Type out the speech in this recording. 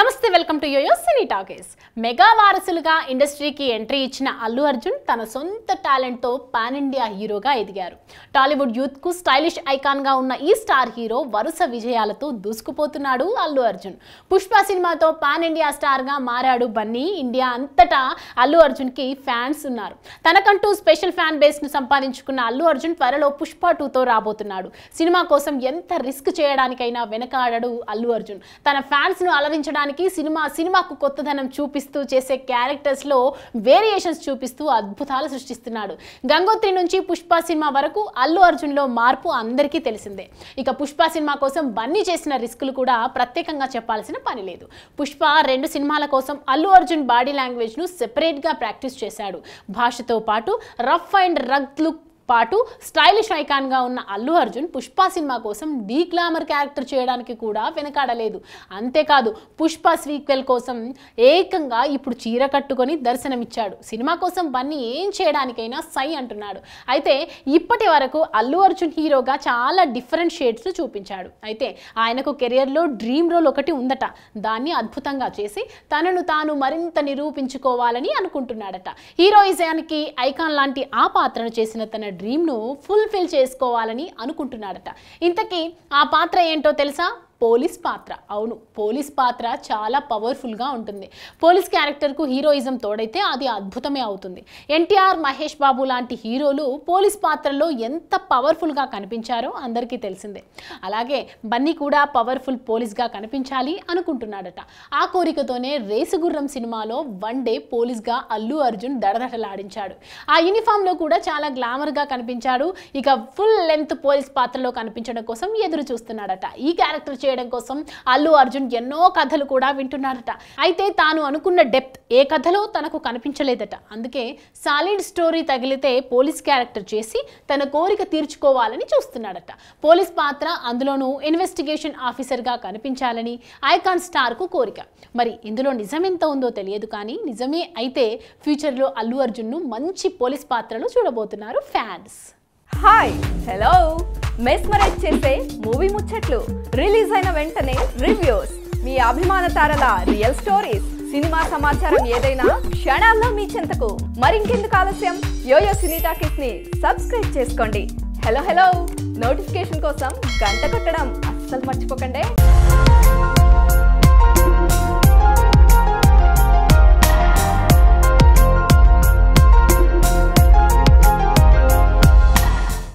నమస్తే welcome to YoYo cine talkies mega వారసులుగా ఇండస్ట్రీకి ఎంట్రీ ఇచ్చిన అల్లు అర్జున్ తన సొంత టాలెంట్తో పాన్ ఇండియా హీరోగా ఎదిగారు టాలీవుడ్ యూత్కు స్టైలిష్ ఐకాన్గా ఉన్న ఈ స్టార్ హీరో వరుస విజయాలతో దూసుకుపోతున్నాడు అల్లు అర్జున్ పుష్ప సినిమాతో పాన్ ఇండియా స్టార్గా మారాడు బన్నీ ఇండియా అంతటా అల్లు అర్జున్కి ఫ్యాన్స్ ఉన్నారు తనకంటూ స్పెషల్ ఫ్యాన్ బేస్ను సంపాదించుకున్న అల్లు అర్జున్ త్వరలో పుష్ప టూతో రాబోతున్నాడు సినిమా కోసం ఎంత రిస్క్ చేయడానికైనా వెనకాడడు అల్లు అర్జున్ తన ఫ్యాన్స్ను అలరించడానికి సినిమా సినిమాకు కొత్తదనం చూపిస్తూ చేసే క్యారెక్టర్స్లో వేరియేషన్స్ చూపిస్తూ అద్భుతాలు సృష్టిస్తున్నాడు గంగోత్రి నుంచి పుష్ప సినిమా వరకు అల్లు అర్జున్లో మార్పు అందరికీ తెలిసిందే ఇక పుష్ప సినిమా కోసం బన్నీ చేసిన రిస్కులు కూడా ప్రత్యేకంగా చెప్పాల్సిన పని లేదు పుష్ప రెండు సినిమాల కోసం అల్లు అర్జున్ బాడీ లాంగ్వేజ్ను సెపరేట్గా ప్రాక్టీస్ చేశాడు భాషతో పాటు రఫ్ అండ్ రగ్ లుక్ పాటు స్టైలిష్ ఐకాన్గా ఉన్న అల్లు అర్జున్ పుష్ప సినిమా కోసం డీ గ్లామర్ క్యారెక్టర్ చేయడానికి కూడా వెనకాడలేదు అంతేకాదు పుష్ప స్వీక్వెల్ కోసం ఏకంగా ఇప్పుడు చీర కట్టుకొని దర్శనమిచ్చాడు సినిమా కోసం బన్నీ ఏం చేయడానికైనా సై అంటున్నాడు అయితే ఇప్పటి వరకు అల్లు అర్జున్ హీరోగా చాలా డిఫరెంట్ షేడ్స్ చూపించాడు అయితే ఆయనకు కెరియర్లో డ్రీమ్ రోల్ ఒకటి ఉందట దాన్ని అద్భుతంగా చేసి తనను తాను మరింత నిరూపించుకోవాలని అనుకుంటున్నాడట హీరోయిజానికి ఐకాన్ లాంటి ఆ పాత్రను చేసిన తన డ్రీమ్ను ఫుల్ఫిల్ చేసుకోవాలని అనుకుంటున్నాడట ఇంతకీ ఆ పాత్ర ఏంటో తెలుసా పోలీస్ పాత్ర అవును పోలీస్ పాత్ర చాలా పవర్ఫుల్గా ఉంటుంది పోలీస్ క్యారెక్టర్కు హీరోయిజం తోడైతే అది అద్భుతమే అవుతుంది ఎన్టీఆర్ మహేష్ బాబు లాంటి హీరోలు పోలీస్ పాత్రలో ఎంత పవర్ఫుల్గా కనిపించారో అందరికీ తెలిసిందే అలాగే బన్నీ కూడా పవర్ఫుల్ పోలీస్గా కనిపించాలి అనుకుంటున్నాడట ఆ కోరికతోనే రేసుగుర్రం సినిమాలో వన్ డే పోలీస్గా అల్లు అర్జున్ దడదడలాడించాడు ఆ యూనిఫామ్లో కూడా చాలా గ్లామర్గా కనిపించాడు ఇక ఫుల్ లెంత్ పోలీస్ పాత్రలో కనిపించడం కోసం ఎదురు చూస్తున్నాడట ఈ క్యారెక్టర్ చేయడం కోసం అల్లు అర్జున్ ఎన్నో కథలు కూడా వింటున్నాడట అయితే తాను అనుకున్న డెప్త్ ఏ కథలో తనకు కనిపించలేదట అందుకే సాలిడ్ స్టోరీ తగిలితే పోలీస్ క్యారెక్టర్ చేసి తన కోరిక తీర్చుకోవాలని చూస్తున్నాడట పోలీస్ పాత్ర అందులోనూ ఇన్వెస్టిగేషన్ ఆఫీసర్గా కనిపించాలని ఐకాన్ స్టార్కు కోరిక మరి ఇందులో నిజం ఎంత ఉందో తెలియదు కానీ నిజమే అయితే ఫ్యూచర్లో అల్లు అర్జున్ను మంచి పోలీస్ పాత్రలో చూడబోతున్నారు ఫ్యాన్స్ హాయ్ హలో మెస్మరైజ్ చేసే మూవీ ముచ్చట్లు రిలీజ్ అయిన వెంటనే రివ్యూస్ మీ అభిమాన తారల రియల్ స్టోరీస్ సినిమా సమాచారం ఏదైనా క్షణాల్లో మీ చెంతకు మరింకెందుకు ఆలస్యం యోయో సినీ టాకీస్ ని సబ్స్క్రైబ్ చేసుకోండి హలో హలో నోటిఫికేషన్ కోసం గంట కొట్టడం అస్సలు మర్చిపోకండి